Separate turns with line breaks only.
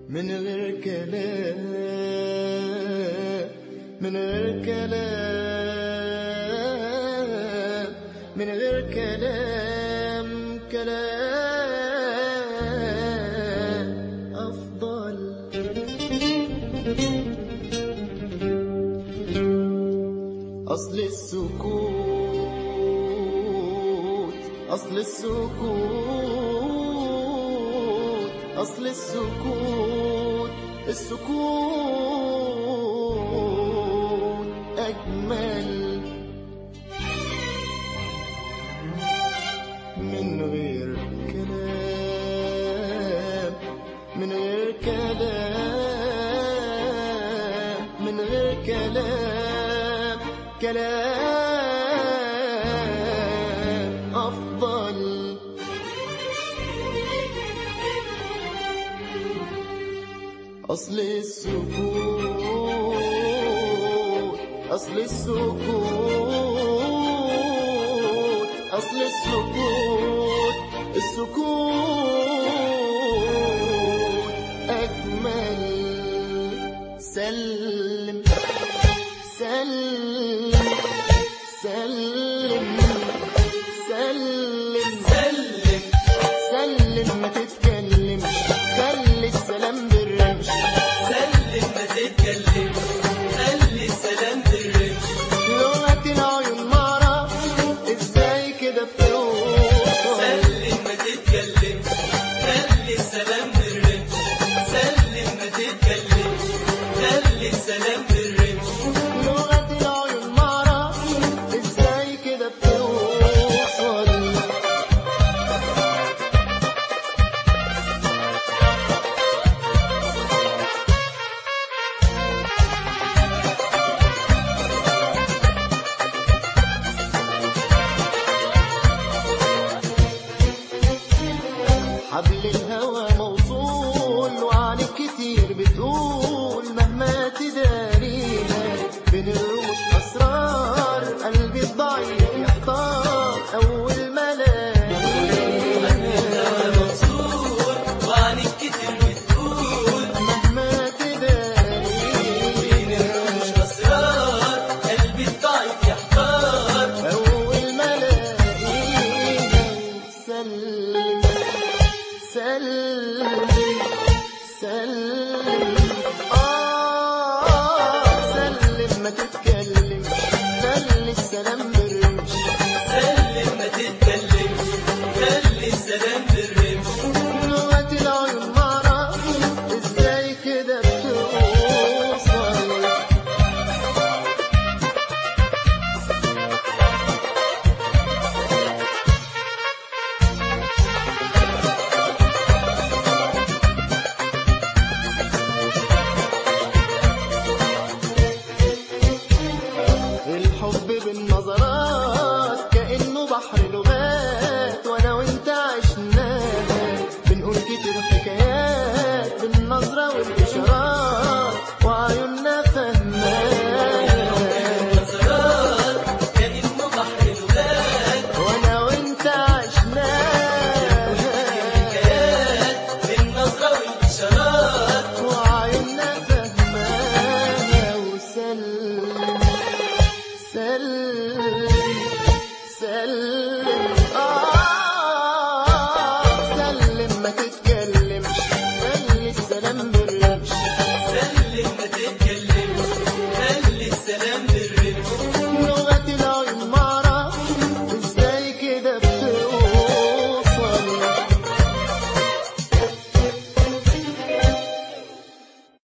من غير كلام من غير كلام من غير كلام كلام أفضل أصل السكوت أصل السكوت أصل السكوت السكوت أجمل من غير كلام من غير كلام من غير كلام كلام أفضل أصل السكوت أصل السكوت أصل السكوت السكوت أجمل سلم سلم سلم سلم
سلم
سلم ما تتكلمش خلي السلام بالرمش
سلم ما تتكلمش خلي السلام بالرمش
لغة العيون معرفش ازاي كده بتوصل
سلم ما تتكلمش خلي السلام بالرمش سلم ما تتكلمش خلي السلام بالرمش
لغة العيون معرفش ازاي كده بتوصل حبل الهوى موصول وعنك كتير بتقول مهما تدارينا بين الرموش أسرار قلبي الضعيف يحتار أول ما
الهوى مبسوط وعنك كتير بتقول
مهما تدارينا
بين الرموش أسرار قلبي الضعيف يحتار
أول ما لاقينا سلم سلم سلم آه سلم ما تتكلم خلي السلام بالرمش
سلم ما تتكلمش خلي السلام بالرمش
لغة العيون معرفش ازاي كده بتوصل الحب بالنظرات كأنه بحر لغات وانا وانت عشناها بنقول كتير حكايات بالنظرة والإشارات وعيوننا فهماها
نظرات كأنه بحر لغات
وانا وانت عشناها
حكايات بالنظرة والإشارات
وعيوننا فهماها وسلم سلم سلم آه سلم ما تتكلم